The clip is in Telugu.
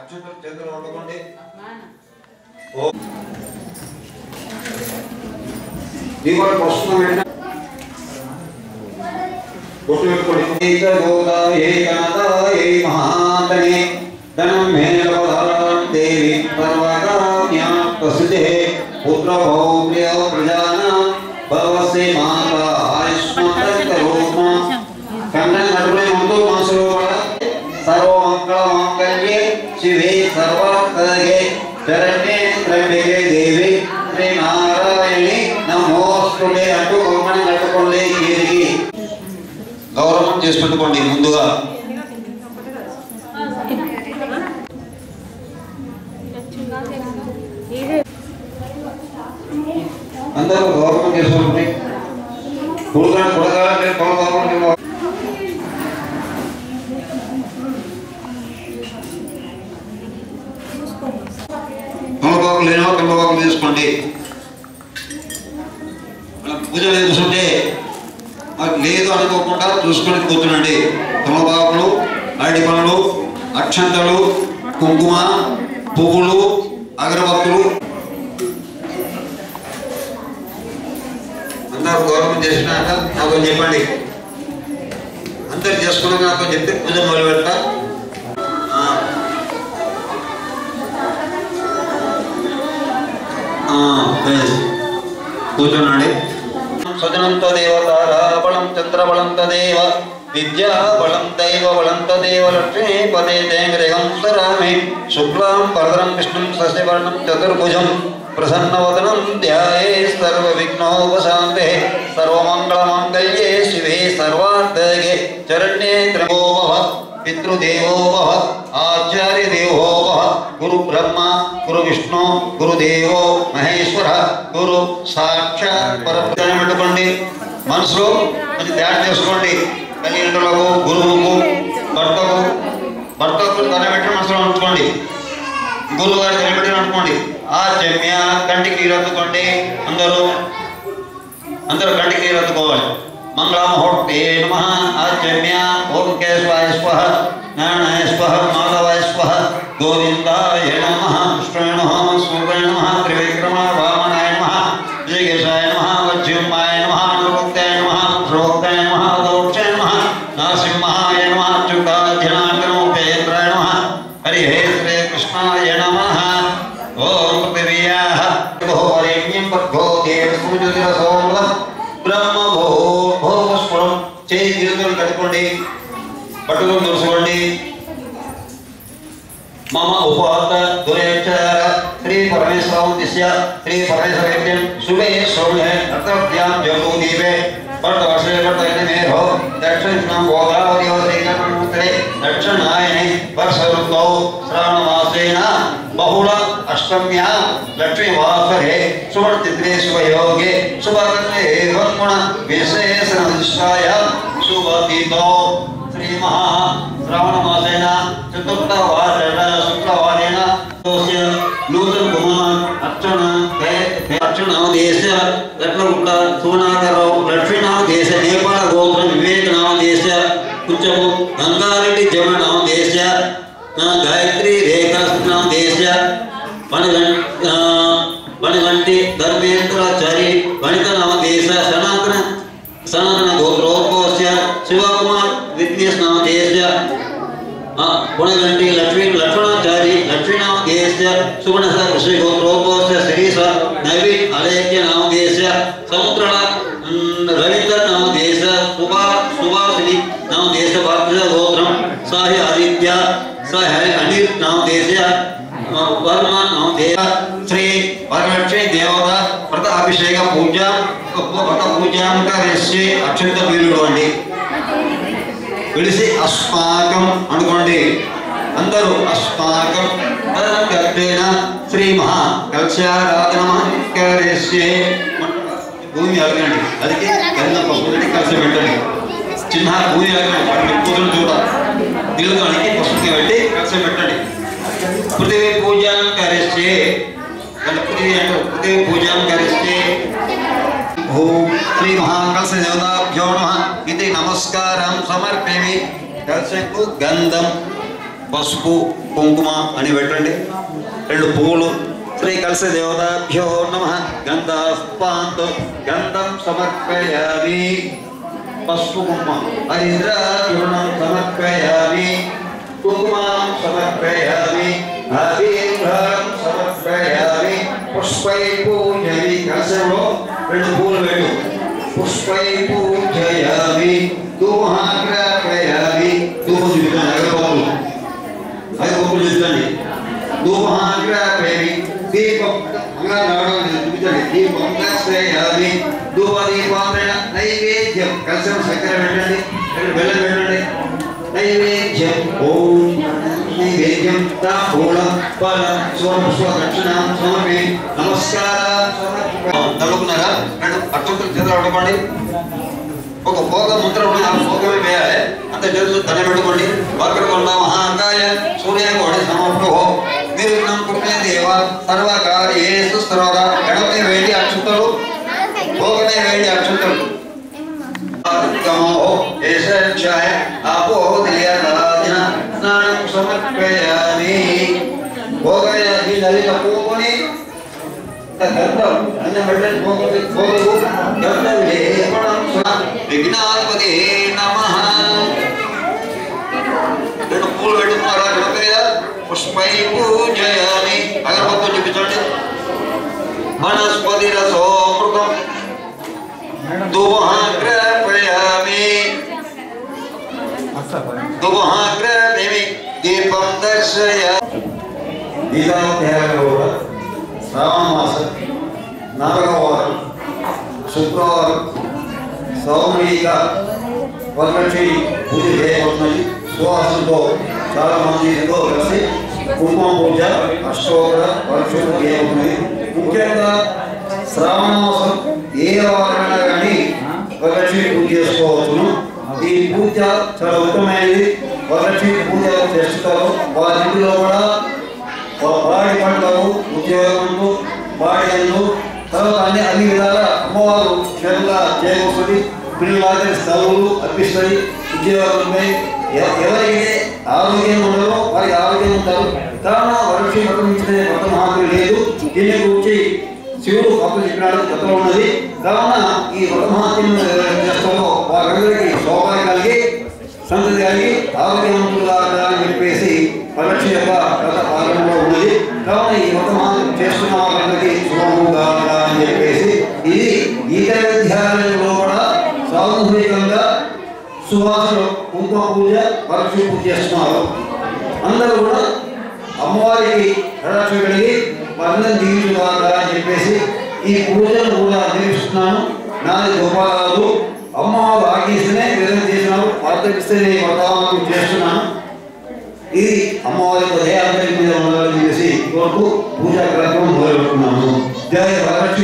అక్షంతలు చేతులు పట్టుకోండి దీపావళి వస్తున్న వెంటనే బొట్టు పెట్టుకోండి ఏకగోదాయే కనదాయే మహాంతనే ధనం మేలవధారం దేవి సర్వకామ్యా ప్రసిద్ధే పుత్రభౌమ్య ప్రజానాం భవసి మాతా ఆయుష్మంతరోమా కండన నడుమే ముందు మనసులో కూడా సర్వమంగళ మాంగళ్యే శివే సర్వార్థగే శరణ్యే త్రయంబకే దేవి శ్రీ నారాయణి నమోస్తుతే అంటూ కొమ్మని కట్టుకోండి వీరికి గౌరవం చేసి పెట్టుకోండి ముందుగా అందరూ గౌరవం చేసుకోండి కుడుగా కుడగా గౌరవం తమలపాకు లేనివా తమలపాకు తీసుకోండి మనం పూజ కూర్చుంటే మాకు లేదు అనుకోకుండా చూసుకొని కూర్చునండి తమలపాకులు అరటి పనులు అక్షంతలు కుంకుమ పువ్వులు అగరబత్తులు అందరూ గౌరవం చేసినాక నాకు చెప్పండి అందరు చేసుకున్నాక నాకు చెప్తే పూజ మొదలు పెడతా ఆ. ఆ, yes. కూర్చోనండి స్వజనం తదేవ తారాబలం చంద్రబలం తదేవ విద్యా బలం దైవ బలం తదేవ లక్ష్మీ పదే తేంగ్రిగం స్వరామి శుక్లాం వరదరం విష్ణుం సస్యవర్ణం చతుర్భుజం ప్రసన్నవదనం ధ్యాయే సర్వ విఘ్నోపశాంతే సర్వమంగళమంగళ్యే శివే సర్వార్థగే చరణ్యే త్రమో భవ పితృదేవో భవ ఆచార్య దేవో భవ గురు బ్రహ్మ గురు విష్ణు గురుదేవో మహేశ్వర గురు సాక్షాత్ పరబ్రహ్మ పెట్టుకోండి మనసులో మంచి ధ్యానం చేసుకోండి తల్లిదండ్రులకు గురువుకు భర్తకు భర్తకు తలబెట్టి మనసులో ఉంచుకోండి గురువు గారు తలబెట్టి అనుకోండి ఆచమ్య కంటికి నీరు అందుకోండి అందరూ అందరూ కంటికి నీరు అందుకోవాలి మంగళముహూర్తే నమ ఆచమ్య ఓం కేశవాయ స్వహ నారాయణాయ స్వహ మాధవాయ స్వహ గోవిందాయ నమ కృష్ణాయ నమ సూర్యాయ నమ త్రివిక్రమ వామనాయ నమ శ్రీకేశాయ నమ వజ్యుమాయ నమ నృత్యాయ నమ ప్రోక్తాయ నమ దౌక్షాయ నమ నరసింహాయ నమ అచ్యుతాధ్యనాగ్రమోపేంద్రాయ నమ హరి హే శ్రీ కృష్ణాయ నమ ఓం పృథివ్యాః భోరేణ్యం భర్గో దేవసూర్యదివసోమృతం బ్రహ్మ భో భోస్ఫురం చేయి జీవితం కట్టుకోండి పట్టుకొని తుడుచుకోండి మమ ఉపవాస దురేచార శ్రీ పరమేశ్వరం దిశ్య శ్రీ పరమేశ్వరం శుభే సౌమ్యే అర్థవ్యాం జంబూదీపే భర్తవర్షే భర్తయనమేహో దక్షిణం గోదావరి శ్రీకర్ణముత్తరే దక్షిణాయనే వర్షఋతౌ శ్రావణమాసేన బహుళ అష్టమ్యా లక్ష్మీవాసరే సువర్తిత్రే శుభయోగే శుభకర్ణే వన్గుణ విశేషణాయ శుభతీతో శ్రీ మహా శ్రావణమాసేన చతుర్థవారేణ శుక్రవారేణ తోస్య నూతన కుమార్ అర్చన అర్చనామదేశ రత్నగుట్ట సువనాకరావు లక్ష్మీనామదేశ నేపాళ గోత్రం వివేకనామదేశ కుచ్చము గంగారెడ్డి జమ నామదేశ గాయత్రి రేఖ నామదేశ వణగంటి వణగంటి ధర్మేంద్రాచారి వణిత నామదేశ సనాతన సనాతన గోత్రోద్భవస్య శివకుమార్ విఘ్నేశ్ నామధేయస్య గుణగంటి లక్ష్మీ లక్ష్మణాచారి లక్ష్మీనామధేయస్య సుగుణస ఋషి గోత్రోద్భవస్య శిరీష నవీన్ అలేఖ్య నామధేయస్య సముద్రళ రవీంద్ర నామధేయస్య సుభా సుభాషిని నామధేయస్య భారత గోత్రం సాహి ఆదిత్య సాహి అనిల్ నామధేయస్య వర్మ నామధేయ శ్రీ వరలక్ష్మీ దేవత వ్రత అభిషేక పూజ వ్రత పూజాం కరిస్తే అక్షంత వీరుడు అండి విడిసి అస్మాకం అనుకోండి అందరూ అస్మాకం తదనంతరేణ శ్రీ మహా కలశారాధన కరిస్తే భూమి ఆగండి అందుకే గంధం పసుపు కలిసి పెట్టండి చిన్న భూమి ఆగండి వాటిని పూజలు చూడ తిరుగుతానికి పసుపు పెట్టి కలిసి పెట్టండి పృథివీ పూజాం కరిస్తే పృథివీ అంటే పృథివీ పూజాం కరిస్తే ఓం శ్రీ మహాకలశ దేవతాభ్యో నమ ఇది నమస్కారం సమర్పేమి కలశకు గంధం పసుపు కుంకుమ అని పెట్టండి రెండు పువ్వులు శ్రీ కలస దేవతాభ్యో నమ గంధాస్పాంతో గంధం సమర్పయామి పసుపు కుంకుమ హరిద్రాచూర్ణం సమర్పయామి కుంకుమం సమర్పయామి అభిర్భం సమర్పయామి పుష్పై పూజయామి కలసంలో రెండు పూలు పెట్టు పుష్పై పూజయామి ధూమాగ్రహయామి ధూపం చూపించండి అగరబత్తులు అగరబత్తులు చూపించండి ధూమాగ్రహయామి దీపం అంగా రావడం చూపించండి దీపం దర్శయామి ధూప దీపాంతరణ నైవేద్యం కలిసిన చక్కెర పెట్టండి ఇక్కడ బెల్లం పెట్టండి నైవేద్యం ఓం నైవేద్యం తాంబూలం ఫలం స్వపుష్ప దక్షిణం సమర్పి నమస్కారం సమర్పి తలుపున్నారా రెండు అట్టుకులు చేతులు పట్టుకోండి ఒక భోగ ముద్ర ఉన్నది ఆ భోగమే వేయాలి అంత చేతులు దండ పెట్టుకోండి వక్రకొండ మహాకాయ సూర్యకోడి సమర్పో నిర్విఘ్నం కుర్మే దేవ సర్వకార్యేసు సర్వదా గణపతి వేడి అక్షుతలు భోగనే వేడి అక్షుతలు గమో ఏషాయ ఆపో దియదాదిన స్నానం సమర్పయామి భోగయాది నదిలో పూకొని గంధం అన్న వెళ్ళని భోగవి భోగవు గంధం లేపడం విఘ్నాధిపతి నమః రెండు పూలు పెట్టుకున్నారా గణపతి పుష్పై పూజయామి అగరబత్తులు చూపించండి వనస్పతి రసోమృతం దుమహాగ్రహయామి దుమహాగ్రహేమి దీపం దర్శయ గీతాధ్యాయంలో కూడా శ్రావణ మాసం నాలుగవ వారం శుక్రవారం సౌమిక వరలక్ష్మి పూజ చేయబడుతున్నది సువాసనతో చాలా మంది ఎంతో కలిసి కుంకుమ పూజ అష్టోత్తర వరలక్ష్మి చేయబడుతున్నది ముఖ్యంగా శ్రావణ మాసం ఏ వారమైనా కానీ వరలక్ష్మి పూజ చేసుకోవచ్చును ఈ పూజ చాలా ఉత్తమమైనది వరలక్ష్మి పూజ చేస్తారు వారి ఇంటిలో కూడా వాడి పంటలు ఉద్యోగములు వాడి అందు తర్వాత అన్ని అన్ని విధాల అమ్మవారు క్షేమంగా చేయబోతుంది పిల్లలకి స్థలములు అర్పిస్తాయి ఉద్యోగాలపై ఎ- ఎవరైతే ఆరోగ్యం ఉండరో వారికి ఆరోగ్యం ఉంటారు కావున వరక్షి మతం ఇచ్చిన మతం హామీ లేదు దీన్ని గురించి శివుడు అప్పుడు చెప్పినాడు గతంలో ఉన్నది కావున ఈ వ్రతమహాత్యం చేస్తామో వారందరికీ సౌకర్యం కలిగి సంతతి కలిగి ఆరోగ్యవంతులుగా ఉండాలని చెప్పేసి పరీక్ష యొక్క గత పాలనలో ఉన్నది కావున ఈ వ్రతమహాత్యం చేస్తున్న వాళ్ళందరికీ శుభముగా ఉండాలని చెప్పేసి ఇది గీత విద్యాలయంలో కూడా సామూహికంగా సువాసన కుంకుమ పూజ పరీక్ష పూజ చేస్తున్నారు అందరూ కూడా అమ్మవారికి రక్ష కలిగి వర్ణం దీవించుగా అని చెప్పేసి ఈ పూజను కూడా నిర్వహిస్తున్నాను నాది గోపాలాలు అమ్మవారు ఆగేస్తేనే విధంగా చేసినారు ఆర్థిస్తే నేను వర్తమానం చేస్తున్నాను ఇది అమ్మవారి యొక్క దయాలందరి మీద ఉండాలని చెప్పేసి కోరుకు పూజా కార్యక్రమం మొదలుపెట్టుకున్నాము జయ వరలక్ష్మి